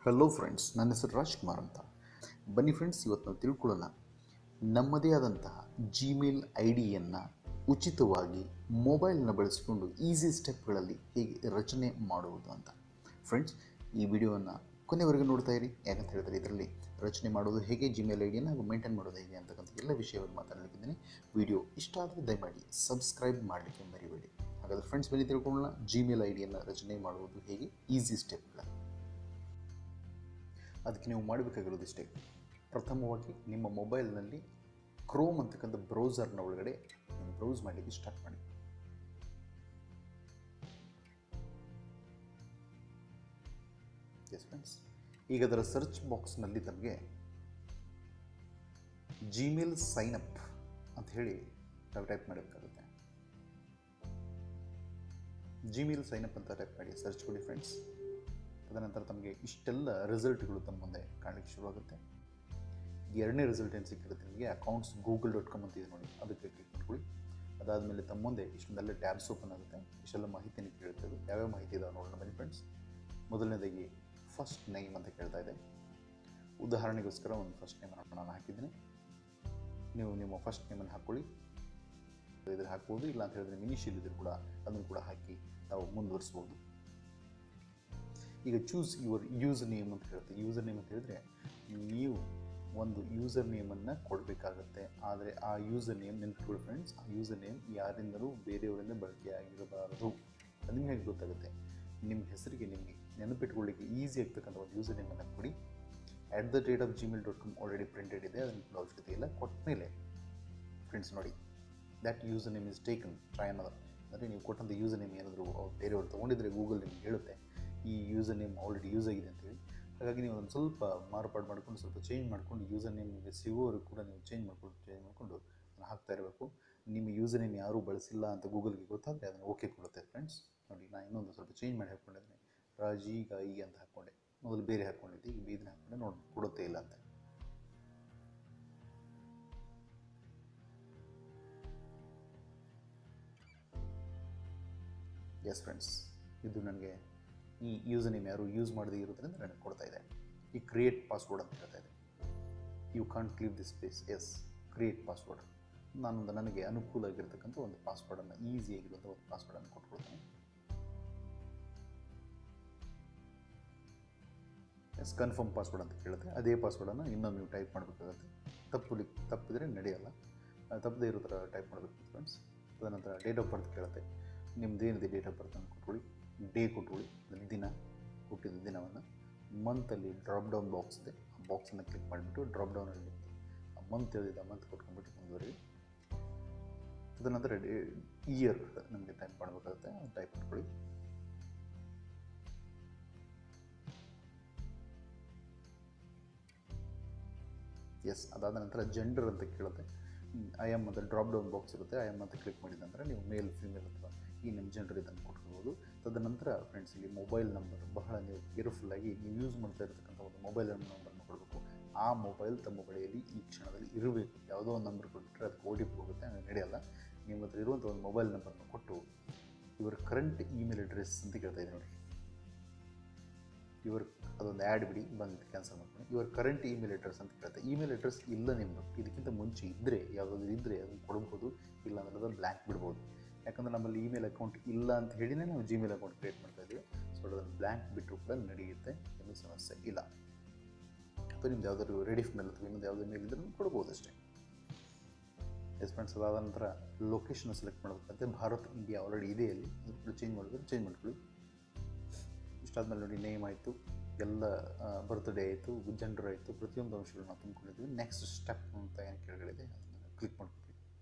hello friends ನನ್ನ ಹೆಸರು ರಾಜ್ಕುಮಾರ್ ಅಂತ ಬನ್ನಿ ಫ್ರೆಂಡ್ಸ್ ಇವತ್ತು ನಾವು ತಿಳ್ಕೊಳ್ಳೋಣ ನಮ್ಮದೇ ಆದಂತಹ ಜಿಮೇಲ್ ಐ ಡಿಯನ್ನು ಉಚಿತವಾಗಿ ಮೊಬೈಲ್ನ ಬಳಸಿಕೊಂಡು ಈಸಿ ಸ್ಟೆಪ್ಗಳಲ್ಲಿ ಹೇಗೆ ರಚನೆ ಮಾಡುವುದು ಅಂತ ಫ್ರೆಂಡ್ಸ್ ಈ ವಿಡಿಯೋವನ್ನು ಕೊನೆವರೆಗೂ ನೋಡ್ತಾ ಇರಿ ಯಾಕಂತ ಹೇಳಿದ್ರೆ ಇದರಲ್ಲಿ ರಚನೆ ಮಾಡೋದು ಹೇಗೆ ಜಿಮೇಲ್ ಐ ಡಿಯನ್ನು ಹಾಗೂ ಮೇಂಟೈನ್ ಮಾಡೋದು ಹೇಗೆ ಅಂತಕ್ಕಂಥ ಎಲ್ಲ ವಿಷಯವನ್ನು ಮಾತಾಡಲಿಕ್ಕಿದ್ದೀನಿ ವಿಡಿಯೋ ಇಷ್ಟ ಆದರೆ ದಯಮಾಡಿ ಸಬ್ಸ್ಕ್ರೈಬ್ ಮಾಡಲಿಕ್ಕೆ ಮರಿಬೇಡಿ ಹಾಗಾದರೆ ಫ್ರೆಂಡ್ಸ್ ಬನ್ನಿ ತಿಳ್ಕೊಳ್ಳೋಣ ಜಿಮೇಲ್ ಐ ಡಿಯನ್ನು ರಚನೆ ಮಾಡುವುದು ಹೇಗೆ ಈಸಿ ಸ್ಟೆಪ್ಗಳಲ್ಲಿ ಅದಕ್ಕೆ ನೀವು ಮಾಡಬೇಕಾಗಿರೋದು ಇಷ್ಟೇ ಪ್ರಥಮವಾಗಿ ನಿಮ್ಮ ಮೊಬೈಲ್ನಲ್ಲಿ ಕ್ರೋಮ್ ಅಂತಕ್ಕಂಥ ಬ್ರೌಸರ್ನ ಒಳಗಡೆ ನೀವು ಬ್ರೌಸ್ ಮಾಡಲಿಕ್ಕೆ ಸ್ಟಾರ್ಟ್ ಮಾಡಿ ಎಸ್ ಫ್ರೆಂಡ್ಸ್ ಈಗ ಅದರ ಸರ್ಚ್ ಬಾಕ್ಸ್ನಲ್ಲಿ ತಮಗೆ ಜಿಮೇಲ್ ಸೈನ್ ಅಪ್ ಅಂತ ಹೇಳಿ ನಾವು ಟೈಪ್ ಮಾಡಬೇಕಾಗುತ್ತೆ ಜಿಮೇಲ್ ಸೈನ್ ಅಪ್ ಅಂತ ಟೈಪ್ ಮಾಡಿ ಸರ್ಚ್ ಕೊಡಿ ಫ್ರೆಂಡ್ಸ್ ತದನಂತರ ತಮಗೆ ಇಷ್ಟೆಲ್ಲ ರಿಸಲ್ಟ್ಗಳು ತಮ್ಮ ಮುಂದೆ ಕಾಣಲಿಕ್ಕೆ ಶುರುವಾಗುತ್ತೆ ಎರಡನೇ ರಿಸಲ್ಟ್ ಏನು ಸಿಕ್ಕಿರುತ್ತೆ ನಿಮಗೆ ಅಕೌಂಟ್ಸ್ ಗೂಗಲ್ ಡಾಟ್ ಕಾಮ್ ಅಂತ ಇದೆ ನೋಡಿ ಅದಕ್ಕೆ ಕ್ಲಿಕ್ ಮಾಡ್ಕೊಳ್ಳಿ ಅದಾದಮೇಲೆ ತಮ್ಮ ಮುಂದೆ ಇಷ್ಟೊಂದೆಲ್ಲ ಟ್ಯಾಬ್ಸ್ ಓಪನ್ ಆಗುತ್ತೆ ಇಷ್ಟೆಲ್ಲ ಮಾಹಿತಿನ ಕೇಳ್ತದೆ ಯಾವ್ಯಾವ ಮಾಹಿತಿ ಇದಾವೆ ನೋಡೋಣ ಬನ್ನಿ ಫ್ರೆಂಡ್ಸ್ ಮೊದಲನೇದಾಗಿ ಫಸ್ಟ್ ನೇಮ್ ಅಂತ ಕೇಳ್ತಾ ಇದೆ ಉದಾಹರಣೆಗೋಸ್ಕರ ಒಂದು ಫಸ್ಟ್ ನೇಮನ್ನು ನಾನು ಹಾಕಿದ್ದೀನಿ ನೀವು ನಿಮ್ಮ ಫಸ್ಟ್ ನೇಮನ್ನು ಹಾಕ್ಕೊಳ್ಳಿ ಇದ್ರೆ ಹಾಕ್ಬೋದು ಇಲ್ಲ ಅಂತ ಹೇಳಿದ್ರೆ ಇನಿಷಿಯಲ್ ಇದ್ರೂ ಕೂಡ ಅದನ್ನು ಕೂಡ ಹಾಕಿ ತಾವು ಮುಂದುವರಿಸ್ಬೋದು ಈಗ ಚೂಸ್ ಯುವರ್ ಯೂಸರ್ ನೇಮ್ ಅಂತ ಹೇಳುತ್ತೆ ಯೂಸರ್ ನೇಮ್ ಅಂತ ಹೇಳಿದ್ರೆ ನೀವು ಒಂದು ಯೂಸರ್ ನೇಮನ್ನು ಕೊಡಬೇಕಾಗತ್ತೆ ಆದರೆ ಆ ಯೂಸರ್ ನೇಮ್ ನೆನ್ಪಿಟ್ಕೊಳ್ಳಿ ಫ್ರೆಂಡ್ಸ್ ಆ ಯೂಸರ್ ನೇಮ್ ಯಾರಿಂದಲೂ ಬೇರೆಯವರಿಂದ ಬಳಕೆಯಾಗಿರಬಾರದು ಅದು ನಿಮ್ಗೆ ಹೇಗೆ ಗೊತ್ತಾಗುತ್ತೆ ನಿಮ್ಮ ಹೆಸರಿಗೆ ನಿಮಗೆ ನೆನಪಿಟ್ಕೊಳ್ಳಿಕ್ಕೆ ಈಸಿ ಆಗ್ತಕ್ಕಂಥ ಒಂದು ಯೂಸರ್ ನೇಮನ್ನು ಕೊಡಿ at the rate of Gmail dot com already printed ಇದೆ ಅದನ್ನು ಕೂಡ ಅವಶ್ಯಕತೆ ಇಲ್ಲ ಕೊಟ್ಟ ಮೇಲೆ ಫ್ರೆಂಡ್ಸ್ ನೋಡಿ that user name is taken try ಅನ್ನೋದು ಅಂದರೆ ನೀವು ಕೊಟ್ಟಂಥ ಯೂಸರ್ ನೇಮ್ ಏನಾದರೂ ಬೇರೆಯವರು ತೊಗೊಂಡಿದ್ರೆ ಗೂಗಲ್ ನಿಮ್ಗೆ ಹೇಳುತ್ತೆ ಈ ಯೂಸರ್ ನೇಮ್ ಆಲ್ರೆಡಿ ಯೂಸ್ ಆಗಿದೆ ಅಂತೇಳಿ ಹಾಗಾಗಿ ನೀವು ಅದನ್ನು ಸ್ವಲ್ಪ ಮಾರ್ಪಾಡು ಮಾಡ್ಕೊಂಡು ಸ್ವಲ್ಪ ಚೇಂಜ್ ಮಾಡ್ಕೊಂಡು ಯೂಸರ್ ನೇಮ್ ನಿಮಗೆ ಸಿಗೋವರೆಗೂ ಕೂಡ ನೀವು ಚೇಂಜ್ ಮಾಡ್ಕೊಂಡು ಚೇಂಜ್ ಮಾಡಿಕೊಂಡು ಅದನ್ನು ಹಾಕ್ತಾ ಇರಬೇಕು ನಿಮ್ಮ ಯೂಸರ್ ನೇಮ್ ಯಾರೂ ಬಳಸಿಲ್ಲ ಅಂತ ಗೂಗಲ್ಗೆ ಗೊತ್ತಾದರೆ ಅದನ್ನು ಓಕೆ ಕೊಡುತ್ತೆ ಫ್ರೆಂಡ್ಸ್ ನೋಡಿ ನಾನು ಇನ್ನೊಂದು ಸ್ವಲ್ಪ ಚೇಂಜ್ ಮಾಡಿ ಹಾಕ್ಕೊಂಡಿದ್ದೀನಿ ರಾಜಿ ಗಾಯಿ ಅಂತ ಹಾಕ್ಕೊಂಡೆ ಮೊದಲು ಬೇರೆ ಹಾಕ್ಕೊಂಡಿದ್ದೆ ಈಗ ಇದನ್ನ ಹಾಕ್ಕೊಂಡೆ ನೋಡಿ ಕೊಡುತ್ತೆ ಇಲ್ಲ ಅಂತ ಎಸ್ ಫ್ರೆಂಡ್ಸ್ ಇದು ನನಗೆ ಈ ಯೂಸರ್ ನೇಮ್ ಯಾರು ಯೂಸ್ ಮಾಡದೇ ಇರೋದ್ರಿಂದ ನನಗೆ ಕೊಡ್ತಾ ಇದೆ ಈ ಕ್ರಿಯೇಟ್ ಪಾಸ್ವರ್ಡ್ ಅಂತ ಹೇಳ್ತಾ ಇದೆ you can't leave this place yes create password ನಾನೊಂದು ನನಗೆ ಅನುಕೂಲ ಆಗಿರ್ತಕ್ಕಂಥ ಒಂದು ಪಾಸ್ವರ್ಡನ್ನು ಈಸಿಯಾಗಿರುವಂಥ ಒಂದು ಪಾಸ್ವರ್ಡನ್ನು ಕೊಟ್ಕೊಡ್ತೀನಿ ಎಸ್ ಕನ್ಫರ್ಮ್ ಪಾಸ್ವರ್ಡ್ ಅಂತ ಕೇಳುತ್ತೆ ಅದೇ ಪಾಸ್ವರ್ಡನ್ನು ಇನ್ನೊಮ್ಮೆ ನೀವು ಟೈಪ್ ಮಾಡಬೇಕಾಗುತ್ತೆ ತಪ್ಪು ತಪ್ಪಿದರೆ ನಡೆಯಲ್ಲ ತಪ್ಪದೇ ಇರೋ ಥರ ಟೈಪ್ ಮಾಡಬೇಕು ಫ್ರೆಂಡ್ಸ್ ತದನಂತರ ಡೇಟ್ ಆಫ್ ಬರ್ತ್ ಕೇಳುತ್ತೆ ನಿಮ್ಮದೇನಿದೆ ಡೇಟ್ ಆಫ್ ಬರ್ತ್ ಅನ್ನು ಕೊಟ್ಕೊಳ್ಳಿ ಡೇ ಕೊಟ್ಕೊಳ್ಳಿ ಅದರಲ್ಲಿ ದಿನ ಹುಟ್ಟಿದ ದಿನವನ್ನು ಮಂತಲ್ಲಿ ಡ್ರಾಪ್ ಡೌನ್ ಬಾಕ್ಸ್ ಇದೆ ಆ ಬಾಕ್ಸನ್ನು ಕ್ಲಿಕ್ ಮಾಡಿಬಿಟ್ಟು ಡ್ರಾಪ್ ಡೌನಲ್ಲಿ ಆ ಮಂತ್ ಹೇಳಿದ ಮಂತ್ ಕೊಟ್ಕೊಂಡ್ಬಿಟ್ಟು ಮುಂದುವರಿ ತದನಂತರ ಇಯರ್ ನಮಗೆ ಟೈಪ್ ಮಾಡಬೇಕಾಗುತ್ತೆ ಟೈಪ್ ಮಾಡ್ಕೊಳ್ಳಿ ಎಸ್ ಅದಾದ ನಂತರ ಜೆಂಡರ್ ಅಂತ ಕೇಳುತ್ತೆ ಐ ಎಮ್ ಅಂತ ಡ್ರಾಪ್ ಡೌನ್ ಬಾಕ್ಸ್ ಇರುತ್ತೆ ಐ ಎಮ್ ಅಂತ ಕ್ಲಿಕ್ ಮಾಡಿದ ನಂತರ ನೀವು ಮೇಲ್ ಫಿಮೇಲ್ ಅಥವಾ ಈ ನಿಮ್ಮ ಜೆಂಡರ್ ಇದನ್ನು ಕೊಟ್ಕೊಳ್ಬೋದು ತದನಂತರ ಫ್ರೆಂಡ್ಸ್ ಇಲ್ಲಿ ಮೊಬೈಲ್ ನಂಬರ್ ಬಹಳ ನೀವು ಕೇರ್ಫುಲ್ಲಾಗಿ ನೀವು ಯೂಸ್ ಮಾಡ್ತಾ ಇರತಕ್ಕಂಥ ಒಂದು ಮೊಬೈಲ್ ನಂಬರ್ನ ಕೊಡಬೇಕು ಆ ಮೊಬೈಲ್ ತಮ್ಮ ಬಳಿಯಲ್ಲಿ ಈ ಕ್ಷಣದಲ್ಲಿ ಇರಬೇಕು ಯಾವುದೋ ಒಂದು ನಂಬರ್ ಕೊಟ್ಟರೆ ಅದಕ್ಕೆ ಓ ಟಿ ಪಿ ಹೋಗುತ್ತೆ ಹಂಗೆ ನಡೆಯಲ್ಲ ನಿಮ್ಮ ಹತ್ರ ಇರುವಂಥ ಒಂದು ಮೊಬೈಲ್ ನಂಬರ್ನ ಕೊಟ್ಟು ಇವರ ಕರೆಂಟ್ ಇಮೇಲ್ ಅಡ್ರೆಸ್ ಅಂತ ಕೇಳ್ತಾ ಇದೆ ನೋಡಿ ಇವರ್ ಅದೊಂದು ಆ್ಯಡ್ ಬಿಡಿ ಬಂದು ಕ್ಯಾನ್ಸಲ್ ಮಾಡ್ಕೊಂಡು ಇವರ ಕರೆಂಟ್ ಇಮೇಲ್ ಅಡ್ರೆಸ್ ಅಂತ ಕೇಳುತ್ತೆ ಇಮೇಲ್ ಅಡ್ರೆಸ್ ಇಲ್ಲ ನಿಮ್ಮದು ಇದಕ್ಕಿಂತ ಮುಂಚೆ ಇದ್ದರೆ ಯಾವುದಾದ್ರು ಇದ್ದರೆ ಅದನ್ನು ಕೊಡ್ಬೋದು ಇಲ್ಲ ಅಂದರೆ ಅದನ್ನು ಬ್ಲ್ಯಾಂಕ್ ಬಿಡ್ಬೋದು ಯಾಕಂದರೆ ನಮ್ಮಲ್ಲಿ ಇಮೇಲ್ ಅಕೌಂಟ್ ಇಲ್ಲ ಅಂತ ಹೇಳಿನೇ ನಾವು ಜಿಮೇಲ್ ಅಕೌಂಟ್ ಕ್ರಿಯೇಟ್ ಮಾಡ್ತಾ ಇದ್ದೀವಿ ಸೊ ಅದನ್ನು ಬ್ಲ್ಯಾಂಕ್ ಬಿಟ್ಟರು ಕೂಡ ನಡೆಯುತ್ತೆ ಏನೂ ಸಮಸ್ಯೆ ಇಲ್ಲ ಅಥವಾ ನಿಮ್ದು ಯಾವುದಾದ್ರು ರೆಡಿಫ್ ಮೇಲ್ ಅಥವಾ ಇನ್ನೊಂದು ಯಾವುದೇ ಮೇಲ್ ಇದ್ರೂ ಕೊಡ್ಬೋದು ಅಷ್ಟೇ ಎಸ್ ಫ್ರೆಂಡ್ಸ್ ಅದಾದ ನಂತರ ಲೊಕೇಶನ್ ಸೆಲೆಕ್ಟ್ ಮಾಡಬೇಕಾಗುತ್ತೆ ಭಾರತ್ ಇಂಡಿಯಾ ಆಲ್ರೆಡಿ ಇದೆ ಅಲ್ಲಿ ಅದನ್ನು ಕೂಡ ಚೇಂಜ್ ಮಾಡಿದ್ರೆ ಚೇಂಜ್ ಮಾಡ್ಕೊಳ್ಳಿ ಇಷ್ಟಾದ್ಮೇಲೆ ನೋಡಿ ನೇಮ್ ಆಯಿತು ಎಲ್ಲ ಬರ್ತ್ಡೇ ಆಯಿತು ಜೆಂಡರ್ ಆಯಿತು ಪ್ರತಿಯೊಂದು ಅಂಶಗಳನ್ನ ನಾವು ತುಂಬಿಕೊಂಡಿದ್ವಿ ನೆಕ್ಸ್ಟ್ ಸ್ಟೆಪ್ ಅಂತ ಏನು ಕೆಳಗಡೆ ಅದನ್ನು ಕ್ಲಿಕ್ ಮಾಡ್ಕೊಳ್ಳಿ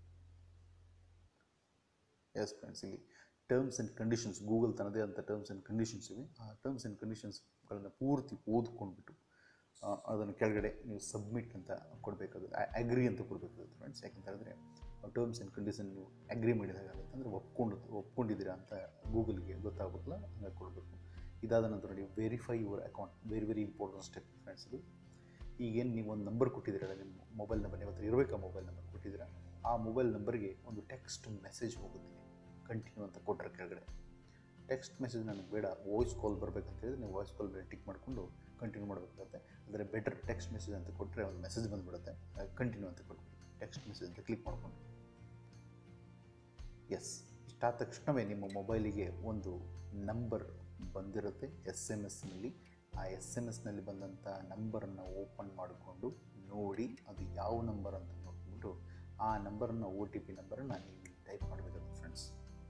ಎಸ್ ಫ್ರೆಂಡ್ಸ್ ಇಲ್ಲಿ ಟರ್ಮ್ಸ್ ಆ್ಯಂಡ್ ಕಂಡೀಷನ್ಸ್ ಗೂಗಲ್ ತನ್ನದೇ ಅಂತ ಟರ್ಮ್ಸ್ ಆ್ಯಂಡ್ ಕಂಡೀಷನ್ಸ್ ಇವೆ ಆ ಟರ್ಮ್ಸ್ ಆ್ಯಂಡ್ ಕಂಡೀಷನ್ಸ್ಗಳನ್ನು ಪೂರ್ತಿ ಓದ್ಕೊಂಡ್ಬಿಟ್ಟು ಅದನ್ನು ಕೆಳಗಡೆ ನೀವು ಸಬ್ಮಿಟ್ ಅಂತ ಕೊಡಬೇಕಾಗುತ್ತೆ ಅಗ್ರಿ ಅಂತ ಕೊಡಬೇಕಾಗುತ್ತೆ ಫ್ರೆಂಡ್ಸ್ ಯಾಕಂತ ಹೇಳಿದ್ರೆ ಟರ್ಮ್ಸ್ ಆ್ಯಂಡ್ ಕಂಡೀಷನ್ ನೀವು ಅಗ್ರಿ ಮಾಡಿದಾಗುತ್ತೆ ಅಂದರೆ ಒಪ್ಕೊಂಡು ಒಪ್ಕೊಂಡಿದ್ದೀರಾ ಅಂತ ಗೂಗಲ್ಗೆ ಗೊತ್ತಾಗೋದಿಲ್ಲ ಹಂಗೆ ಕೊಡಬೇಕು ಇದಾದ ನಂತರ ನೀವು verify your account very very important step friends ಇದು ಈಗೇನು ನೀವು ಒಂದು ನಂಬರ್ ಕೊಟ್ಟಿದ್ದೀರಲ್ಲ ನಿಮ್ಮ ಮೊಬೈಲ್ ನಂಬರ್ ನಿಮ್ಮ ಹತ್ರ ಇರಬೇಕಾ ಮೊಬೈಲ್ ನಂಬರ್ ಕೊಟ್ಟಿದ್ದೀರಾ ಆ ಮೊಬೈಲ್ ನಂಬರ್ಗೆ ಒಂದು ಟೆಕ್ಸ್ಟ್ ಮೆಸೇಜ್ ಹೋಗುತ್ತೆ ಕಂಟಿನ್ಯೂ ಅಂತ ಕೊಟ್ಟರೆ ಕೆಳಗಡೆ ಟೆಕ್ಸ್ಟ್ ಮೆಸೇಜ್ ನನಗೆ ಬೇಡ ವಾಯ್ಸ್ ಕಾಲ್ ಬರಬೇಕಂತ ಹೇಳಿದ್ರೆ ನೀವು ವಾಯ್ಸ್ ಕಾಲ್ ಬೇರೆ ಟಿಕ್ ಮಾಡಿಕೊಂಡು ಕಂಟಿನ್ಯೂ ಮಾಡಬೇಕಾಗುತ್ತೆ ಆದರೆ ಬೆಟರ್ ಟೆಕ್ಸ್ಟ್ ಮೆಸೇಜ್ ಅಂತ ಕೊಟ್ಟರೆ ಒಂದು ಮೆಸೇಜ್ ಬಂದುಬಿಡುತ್ತೆ ಕಂಟಿನ್ಯೂ ಅಂತ ಕೊಟ್ಬಿಟ್ಟು ಟೆಕ್ಸ್ಟ್ ಮೆಸೇಜ್ ಅಂತ ಕ್ಲಿಕ್ ಮಾಡಿಕೊಂಡು ಎಸ್ ಇಷ್ಟಾದ ತಕ್ಷಣವೇ ನಿಮ್ಮ ಮೊಬೈಲಿಗೆ ಒಂದು ನಂಬರ್ ಬಂದಿರುತ್ತೆ ಎಸ್ ಎಮ್ ಎಸ್ನಲ್ಲಿ ಆ ಎಸ್ ಎಮ್ ಎಸ್ನಲ್ಲಿ ಬಂದಂಥ ನಂಬರನ್ನು ಓಪನ್ ಮಾಡಿಕೊಂಡು ನೋಡಿ ಅದು ಯಾವ ನಂಬರ್ ಅಂತ ನೋಡ್ಬಿಟ್ಟು ಆ ನಂಬರನ್ನು ಒ ಟಿ ಪಿ ನಂಬರನ್ನು ನೀವು ಟೈಪ್ ಮಾಡಬೇಕಾಗುತ್ತೆ ಫ್ರೆಂಡ್ಸ್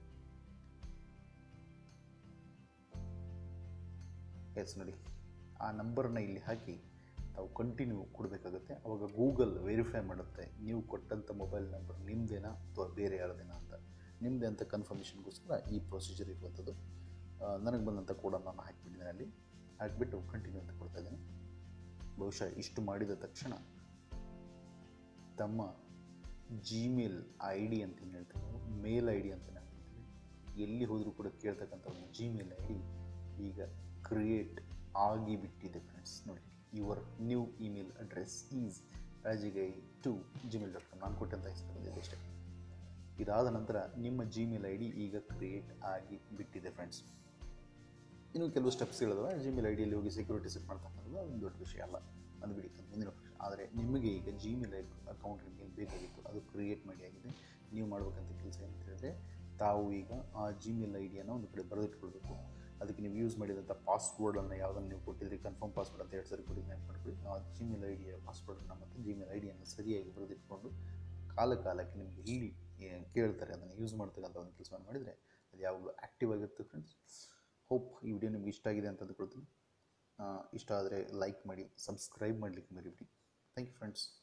ಎಸ್ ನೋಡಿ ಆ ನಂಬರನ್ನ ಇಲ್ಲಿ ಹಾಕಿ ತಾವು ಕಂಟಿನ್ಯೂ ಕೊಡಬೇಕಾಗುತ್ತೆ ಅವಾಗ ಗೂಗಲ್ ವೆರಿಫೈ ಮಾಡುತ್ತೆ ನೀವು ಕೊಟ್ಟಂಥ ಮೊಬೈಲ್ ನಂಬರ್ ನಿಮ್ಮದೇನಾ ಅಥವಾ ಬೇರೆ ಯಾರದೇನಾ ಅಂತ ನಿಮ್ಮದೇ ಅಂತ ಕನ್ಫರ್ಮೇಷನ್ಗೋಸ್ಕರ ಈ ಪ್ರೊಸೀಜರ್ ಇರುವಂಥದ್ದು ನನಗೆ ಬಂದಂಥ ಕೋಡನ್ನು ನಾನು ಹಾಕಿಬಿಟ್ಟಿದ್ದೇನೆ ಅಲ್ಲಿ ಹಾಕಿಬಿಟ್ಟು ಕಂಟಿನ್ಯೂ ಅಂತ ಕೊಡ್ತಾ ಇದ್ದೇನೆ ಬಹುಶಃ ಇಷ್ಟು ಮಾಡಿದ ತಕ್ಷಣ ತಮ್ಮ ಜಿಮೇಲ್ ಐ ಡಿ ಅಂತ ಏನು ಹೇಳ್ತೀವಿ ನಾವು ಮೇಲ್ ಐ ಡಿ ಅಂತ ನಾವು ಹೇಳ್ತೀವಿ ಎಲ್ಲಿ ಹೋದರೂ ಕೂಡ ಕೇಳ್ತಕ್ಕಂಥ ಒಂದು ಜಿಮೇಲ್ ಐ ಡಿ ಈಗ ಕ್ರಿಯೇಟ್ ಆಗಿಬಿಟ್ಟಿದೆ ಫ್ರೆಂಡ್ಸ್ ನೋಡಿ your new email address is ರಾಜಿಗೈ ಟು ಜಿಮೇಲ್ ಡಾಟ್ ಕಾಮ್ ನಾನು ಕೊಟ್ಟಂಥ ಹೆಸರು ಬಂದಿದೆ ಅಷ್ಟೇ ಇದಾದ ನಂತರ ನಿಮ್ಮ ಜಿಮೇಲ್ ಐ ಡಿ ಈಗ ಕ್ರಿಯೇಟ್ ಆಗಿ ಬಿಟ್ಟಿದೆ ಫ್ರೆಂಡ್ಸ್ ಇನ್ನು ಕೆಲವು ಸ್ಟೆಪ್ಸ್ಗಳಿದಾವೆ ಜಿಮೇಲ್ ಐ ಡಿಯಲ್ಲಿ ಹೋಗಿ ಸೆಕ್ಯೂರಿಟಿ ಸೆಟ್ ಮಾಡ್ತಕ್ಕಂಥದ್ದು ಅದೊಂದು ದೊಡ್ಡ ವಿಷಯ ಅಲ್ಲ ಅದು ಬಿಡಿ ಅದು ಮುಂದಿನ ವಿಷಯ ಆದರೆ ನಿಮಗೆ ಈಗ ಜಿಮೇಲ್ ಅಕೌಂಟ್ ನಿಮಗೆ ಬೇಕಾಗಿತ್ತು ಅದು ಕ್ರಿಯೇಟ್ ಮಾಡಿ ಆಗಿದೆ ನೀವು ಮಾಡಬೇಕಂತ ಕೆಲಸ ಏನಂತ ಹೇಳಿದ್ರೆ ತಾವು ಈಗ ಆ ಜಿಮೇಲ್ ಐ ಡಿಯನ್ನು ಒಂದು ಕಡೆ ಬರೆದಿಟ್ಕೊಳ್ಬೇಕು ಅದಕ್ಕೆ ನೀವು ಯೂಸ್ ಮಾಡಿದಂಥ ಪಾಸ್ವರ್ಡನ್ನು ಯಾವುದನ್ನು ನೀವು ಕೊಟ್ಟಿದ್ರಿ ಕನ್ಫರ್ಮ್ ಪಾಸ್ವರ್ಡ್ ಅಂತ ಎರಡು ಸರಿ ಕೊಡಿ ನೆನಪು ಮಾಡ್ಕೊಳ್ಳಿ ಆ ಜಿಮೇಲ್ ಐ ಡಿಯ ಪಾಸ್ವರ್ಡನ್ನು ಮತ್ತು ಜಿಮೇಲ್ ಐ ಡಿಯನ್ನು ಸರಿಯಾಗಿ ಬರೆದಿಟ್ಕೊಂಡು ಕಾಲ ಕಾಲಕ್ಕೆ ನಿಮಗೆ ಇಲ್ಲಿ ಏನ್ ಕೇಳ್ತಾರೆ ಅದನ್ನು ಯೂಸ್ ಮಾಡ್ತಕ್ಕಂಥ ಒಂದು ಕೆಲಸವನ್ನು ಮಾಡಿದರೆ ಅದು ಯಾವಾಗಲೂ ಆ್ಯಕ್ಟಿವ್ ಆಗಿರುತ್ತೆ ಫ್ರೆಂಡ್ಸ್ ಹೋಪ್ ಈ ವಿಡಿಯೋ ನಿಮ್ಗೆ ಇಷ್ಟ ಆಗಿದೆ ಅಂತ ಅಂದ್ಕೊಳ್ತೀನಿ ಆ, ಇಷ್ಟ ಆದರೆ ಲೈಕ್ ಮಾಡಿ ಸಬ್ಸ್ಕ್ರೈಬ್ ಮಾಡಲಿಕ್ಕೆ ಮರಿಬಿಡಿ ಥ್ಯಾಂಕ್ ಯು ಫ್ರೆಂಡ್ಸ್